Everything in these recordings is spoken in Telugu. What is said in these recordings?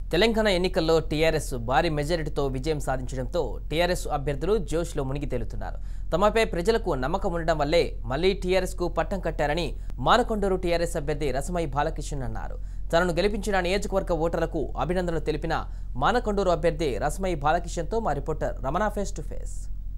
తెలంగాణ ఎన్నికల్లో టీఆర్ఎస్ భారీ మెజారిటీతో విజయం సాధించడంతో టీఆర్ఎస్ అభ్యర్థులు జోష్లో మునిగి తేలుతున్నారు తమపై ప్రజలకు నమ్మకం ఉండడం వల్లే మళ్లీ టీఆర్ఎస్ కు పట్టం కట్టారని మానకొండూరు టీఆర్ఎస్ అభ్యర్థి రసమయి బాలకిషన్ అన్నారు తనను గెలిపించిన నియోజకవర్గ ఓటర్లకు అభినందనలు తెలిపిన మానకొండూరు అభ్యర్థి రసమయి బాలకిషన్తో మా reporter Ramana face to face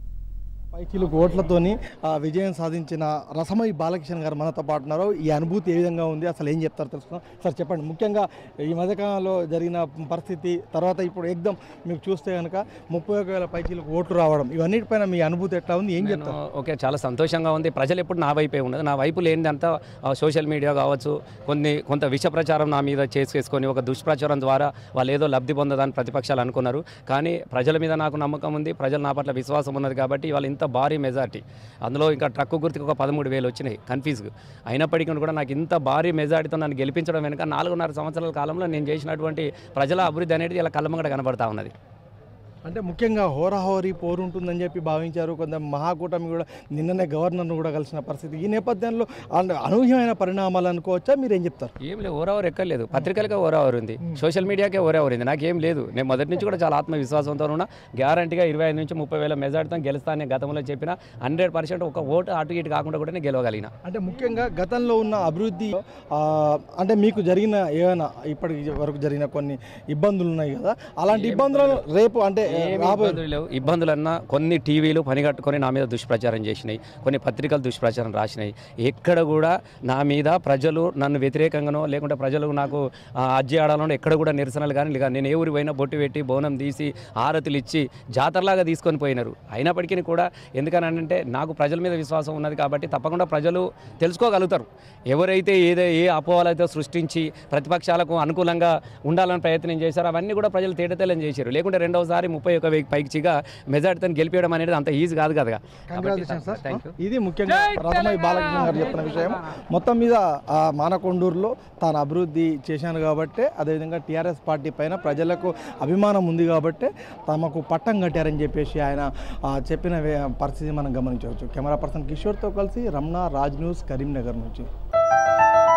పైకిలకు ఓట్లతోని ఆ, విజయం సాధించిన రసమయి బాలకిషన్ గారు మనతో పాటు ఉన్నారు ఈ అనుభూతి ఏ విధంగా ఉంది అసలు ఏం చెప్తారు తెలుసుకుందాం సార్ చెప్పండి ముఖ్యంగా ఈ మధ్యకాలంలో జరిగిన పరిస్థితి తర్వాత ఇప్పుడు ఎగ్దం మీకు చూస్తే కనుక ముప్పై ఒక వేల పైకీలకు ఓట్లు రావడం ఇవన్నిటిపైన మీ అనుభూతి ఎట్లా ఉంది ఏం చెప్తారు నేను ఓకే చాలా సంతోషంగా ఉంది ప్రజలు ఎప్పుడు నా వైపే ఉండదు నా వైపు లేనిదంతా ఆ, సోషల్ మీడియా కావచ్చు కొన్ని కొంత విష ప్రచారం నా మీద చేసుకొని ఒక దుష్ప్రచారం ద్వారా వాళ్ళు ఏదో లబ్ధి పొందదని ప్రతిపక్షాలు అనుకున్నారు కానీ ప్రజల మీద నాకు నమ్మకం ఉంది ప్రజలు నా పట్ల విశ్వాసం ఉన్నది కాబట్టి వాళ్ళు ఇంత భారీ మెజార్టీ అందులో ఇంకా ట్రక్కు గుర్తుకు ఒక పదమూడు వేలు వచ్చినాయి కన్ఫ్యూజ్ అయినప్పటికీ కూడా నాకు ఇంత భారీ మెజార్టీతో నన్ను గెలిపించడం వెనుక నాలుగున్నర సంవత్సరాల కాలంలో నేను చేసినటువంటి ప్రజల అభివృద్ధి అనేది ఇలా కళ్ళమంగడ కనబడతా ఉన్నది అంటే ముఖ్యంగా హోరాహోరీ పోరు ఉంటుందని చెప్పి భావించారు కొంత మహాకూటమి కూడా నిన్ననే గవర్నర్ను కూడా కలిసిన పరిస్థితి ఈ నేపథ్యంలో అన- అనూహ్యమైన పరిణామాలు అనుకోవచ్చా మీరు ఏం చెప్తారు ఏం లేదు ఓవర్ ఎక్కర్లేదు పత్రికలకే ఓవర్ ఉంది సోషల్ మీడియాకే ఓవర్ ఉంది నాకేం లేదు నేను మొదటి నుంచి కూడా చాలా ఆత్మవిశ్వాసంతో ఉన్నా గ్యారంటీగా ఇరవై ఐదు నుంచి ముప్పై వేల మెజార్టీతో గెలుస్తానని గతంలో చెప్పిన హండ్రెడ్ పర్సెంట్ ఒక ఓటు అటు ఇటు కాకుండా కూడా నేను గెలవగలిగిన అంటే ముఖ్యంగా గతంలో ఉన్న అభివృద్ధి ఆ, అంటే మీకు జరిగిన ఏమైనా ఇప్పటి వరకు జరిగిన కొన్ని ఇబ్బందులు ఉన్నాయి కదా అలాంటి ఇబ్బందులను రేపు అంటే ఏమి రాబోయే ఇబ్బందులు లేవు ఇబ్బందులన్నా కొన్ని టీవీలు పనిగట్టుకొని నా మీద దుష్ప్రచారం చేసినాయి కొన్ని పత్రికలు దుష్ప్రచారం రాసినాయి ఎక్కడ కూడా నా మీద ప్రజలు నన్ను వ్యతిరేకంగానో లేకుంటే ప్రజలు నాకు ఆ, అజ్జి ఆడాలనో ఎక్కడ కూడా నిరసనలు కానీ లేక నేను ఏ ఊరి పోయినా బొట్టు పెట్టి బోనం తీసి ఆరతులు ఇచ్చి జాతరలాగా తీసుకొని పోయినారు అయినప్పటికీ కూడా ఎందుకనంటే నాకు ప్రజల మీద విశ్వాసం ఉన్నది కాబట్టి తప్పకుండా ప్రజలు తెలుసుకోగలుగుతారు ఎవరైతే ఏదో ఏ అపోహలైతే సృష్టించి ప్రతిపక్షాలకు అనుకూలంగా ఉండాలని ప్రయత్నం చేశారో అవన్నీ కూడా ప్రజలు తేటతెల్లం చేశారు లేకుంటే రెండవసారి ముప్పై ఒక వెయ్యి పైచిగా మెజార్టీతో గెలిపించడం అనేది అంత ఈజీ కాదు కదా కంగ్రాచులేషన్ సార్ థ్యాంక్ యూ ఇది ముఖ్యంగా రథమయ్య బాలకృష్ణ గారు చెప్పిన విషయం మొత్తం మీద ఆ మానకొండూరులో తాను అభివృద్ధి చేశాను కాబట్టే అదేవిధంగా టీఆర్ఎస్ పార్టీ పైన ప్రజలకు అభిమానం ఉంది కాబట్టే తమకు పట్టం కట్టారని చెప్పేసి ఆయన ఆ, చెప్పిన వే- పరిస్థితి మనం గమనించవచ్చు కెమెరా పర్సన్ కిషోర్తో కలిసి రమణ రాజ్ న్యూస్ కరీంనగర్ నుంచి